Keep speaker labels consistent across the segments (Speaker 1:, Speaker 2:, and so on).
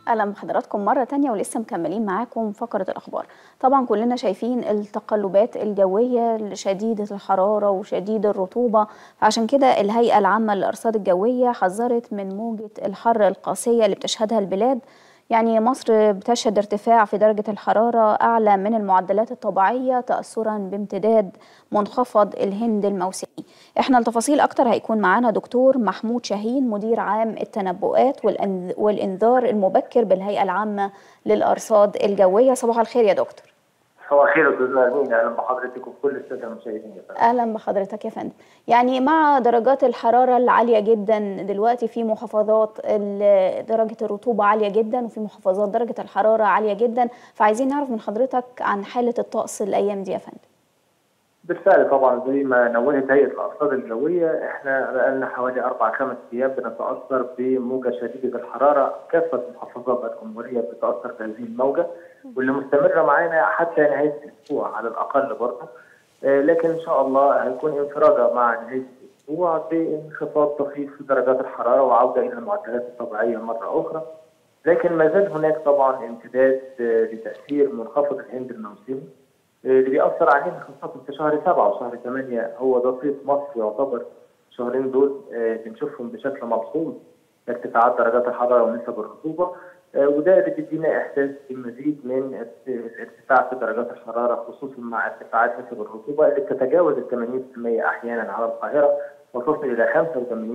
Speaker 1: اهلا بحضراتكم مره تانية ولسه مكملين معاكم فقره الاخبار طبعا كلنا شايفين التقلبات الجويه شديده الحراره وشديد الرطوبه فعشان كده الهيئه العامه للارصاد الجويه حذرت من موجه الحر القاسيه اللي بتشهدها البلاد يعني مصر بتشهد ارتفاع في درجة الحرارة أعلى من المعدلات الطبيعية تأثرا بامتداد منخفض الهند الموسمي احنا التفاصيل أكتر هيكون معانا دكتور محمود شاهين مدير عام التنبؤات والإنذار المبكر بالهيئة العامة للأرصاد الجوية صباح الخير يا دكتور
Speaker 2: صباح الخير استاذ نرمين اهلا بحضرتك وكل الساده المشاهدين
Speaker 1: اهلا بحضرتك يا فندم يعني مع درجات الحراره العاليه جدا دلوقتي في محافظات درجه الرطوبه عاليه جدا وفي محافظات درجه الحراره عاليه جدا فعايزين نعرف من حضرتك عن حاله الطقس الايام دي يا فندم
Speaker 2: بالفعل طبعا زي ما نوهت هيئه الارصاد الجويه احنا بقالنا حوالي اربع خمس ايام بنتاثر بموجه شديده الحراره كافه محافظات الجمهوريه بتتاثر بهذه الموجه واللي مستمره معانا حتى نهايه الاسبوع على الاقل برضه آه لكن ان شاء الله هيكون انفراجه مع نهايه الاسبوع بانخفاض طفيف في درجات الحراره وعوده الى المعدلات الطبيعيه مره اخرى لكن ما زال هناك طبعا امتداد آه لتاثير منخفض الهند الموسمي اللي بيأثر علينا خاصة في شهر سبعة وشهر ثمانية هو ده صيف مصر يعتبر الشهرين دول بنشوفهم بشكل ملحوظ ارتفاعات درجات الحرارة ونسب الرطوبة وده اللي بيدينا إحساس بمزيد من ارتفاع في درجات الحرارة خصوصا مع ارتفاعات نسب الرطوبة اللي بتتجاوز ال 80% أحيانا على القاهرة وتصل إلى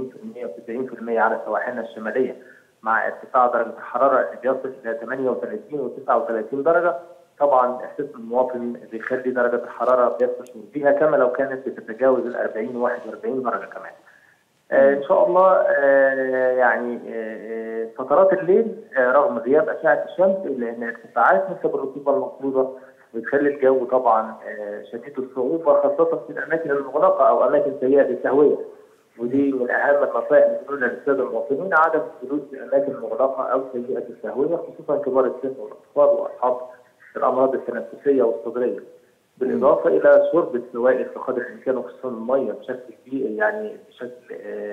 Speaker 2: 85% و90% على سواحلنا الشمالية مع ارتفاع درجة الحرارة اللي بيصل إلى 38 و 39 درجة طبعا احساس المواطن بيخلي درجه الحراره بيستشعر بيها كما لو كانت بتتجاوز ال 40 و 41 درجه كمان. آه ان شاء الله آه يعني آه فترات الليل رغم غياب اشعه الشمس الا ان ارتفاعات نسب الرطوبه المفروضه بتخلي الجو طبعا شديد الصعوبه خاصه في الاماكن المغلقه او اماكن سيئه التهويه. ودي من اهم النصائح اللي بنقولها للساده المواطنين عدم الجلوس في اماكن مغلقه او سيئه التهويه خصوصا كبار السن والاطفال واصحاب الامراض التنفسيه والصدريه بالاضافه الى شرب السوائل بقدر الامكان وخصوصا الميه بشكل كبير يعني بشكل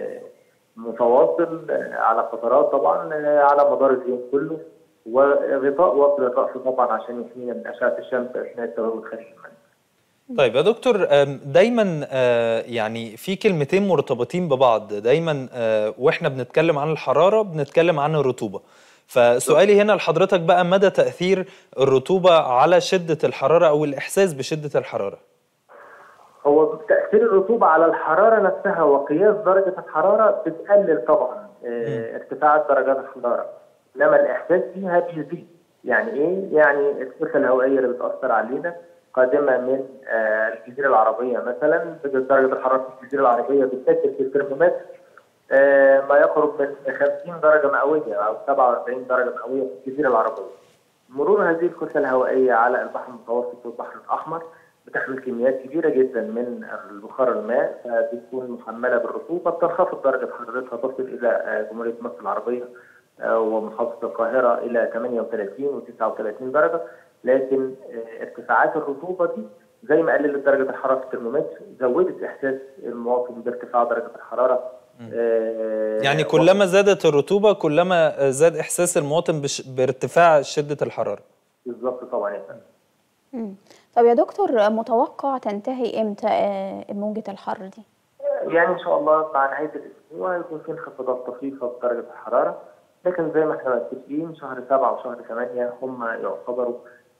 Speaker 2: متواصل على فترات طبعا على مدار اليوم كله وغطاء وصل الراس طبعا عشان يحمينا من اشعه الشمس اثناء التواجد خارج المنزل.
Speaker 3: طيب يا دكتور دايما يعني في كلمتين مرتبطين ببعض دايما واحنا بنتكلم عن الحراره بنتكلم عن الرطوبه. فسؤالي هنا لحضرتك بقى مدى تأثير الرطوبة على شدة الحرارة أو الإحساس بشدة الحرارة؟
Speaker 2: هو تأثير الرطوبة على الحرارة نفسها وقياس درجة الحرارة بتقلل طبعا اه ارتفاعات درجات الحرارة إنما الإحساس فيها بيزيد يعني إيه؟ يعني الكتلة الهوائية اللي بتأثر علينا قادمة من آه الجزيرة العربية مثلا درجة الحرارة في الجزيرة العربية بتسجل في الترمومتر آه ما يقرب من 50 درجه مئويه او 47 درجه مئويه في الجزيره العربيه. مرور هذه الكتله الهوائيه على البحر المتوسط والبحر الاحمر بتحمل كميات كبيره جدا من البخار الماء فبتكون محمله بالرطوبه بتنخفض درجه حرارتها تصل الى آه جمهوريه مصر العربيه آه ومحافظه القاهره الى 38 و 39 درجه لكن ارتفاعات الرطوبه دي زي ما قللت درجه الحراره في الترمومتر زودت احساس المواطن بارتفاع درجه الحراره
Speaker 3: يعني كلما زادت الرطوبه كلما زاد احساس المواطن بارتفاع شده الحراره
Speaker 2: بالظبط طبعا يا فندم
Speaker 1: طب يا دكتور متوقع تنتهي امتى موجه الحر دي؟
Speaker 2: يعني ان شاء الله مع نهايه الاسبوع يكون في انخفاضات طفيفه في درجه الحراره لكن زي ما احنا متفقين شهر سبعه وشهر ثمانيه هم يعتبروا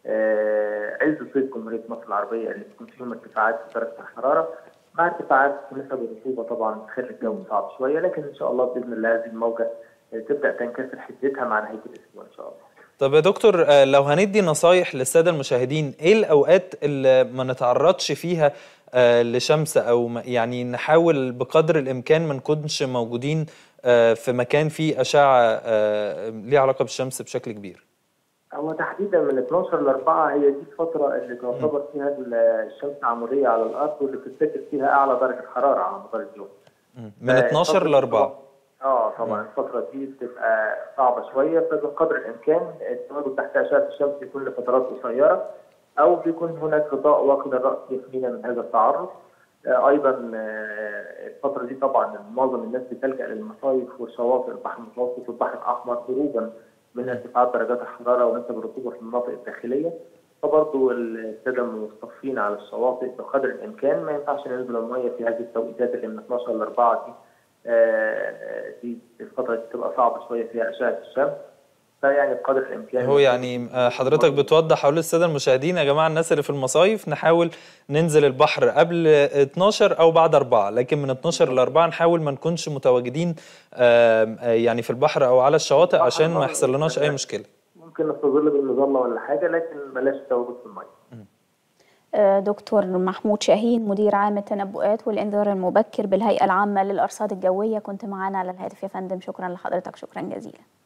Speaker 2: عز صيف جمهوريه مصر العربيه اللي بتكون فيهم ارتفاعات في درجه الحراره مع ارتفاعات نسب الرطوبه طبعا تخلي الجو صعب شويه لكن ان شاء الله باذن الله هذه الموجه تبدا تنكسر حدتها مع نهايه الاسبوع ان شاء الله.
Speaker 3: طب يا دكتور لو هندي نصايح للساده المشاهدين ايه الاوقات اللي ما نتعرضش فيها لشمس او يعني نحاول بقدر الامكان ما نكونش موجودين في مكان فيه اشعه ليها علاقه بالشمس بشكل كبير؟
Speaker 2: هو تحديدا من 12 ل 4 هي دي الفترة اللي تعتبر فيها الشمس عمودية على الأرض واللي بتسجل فيها أعلى درجة حرارة على مدار اليوم.
Speaker 3: من 12 ل 4
Speaker 2: اه طبعا الفترة دي بتبقى صعبة شوية فبقدر الإمكان التواجد تحت أشعة الشمس يكون لفترات قصيرة أو بيكون هناك غطاء واقي للرأس يحمينا من هذا التعرض. آه أيضا آه الفترة دي طبعا معظم الناس بتلجأ للمصايف والشواطئ البحر المتوسط والبحر الأحمر هروبا من ارتفاعات درجات الحراره ونسب الرطوبه في المناطق الداخليه فبرضه الساده المصطفين على الشواطئ بقدر الامكان ما ينفعش ننزل الميه في هذه التوقيتات اللي من 12 ل 4 دي آه، دي الفتره دي بتبقى صعبه شويه فيها اشعه الشمس فيعني بقدر الامكان
Speaker 3: هو يعني آه، حضرتك بتوضح حول الساده المشاهدين يا جماعه الناس اللي في المصايف نحاول ننزل البحر قبل 12 او بعد 4 لكن من 12 ل 4 نحاول ما نكونش متواجدين آم، آه، يعني في البحر او على الشواطئ عشان ما يحصل لناش اي مشكله
Speaker 2: ممكن نستظل بالمظله ولا حاجه لكن بلاش التواجد في الميه
Speaker 1: آه، دكتور محمود شاهين مدير عام التنبؤات والإنذار المبكر بالهيئة العامة للأرصاد الجوية كنت معانا على الهاتف يا فندم شكرا لحضرتك شكرا جزيلا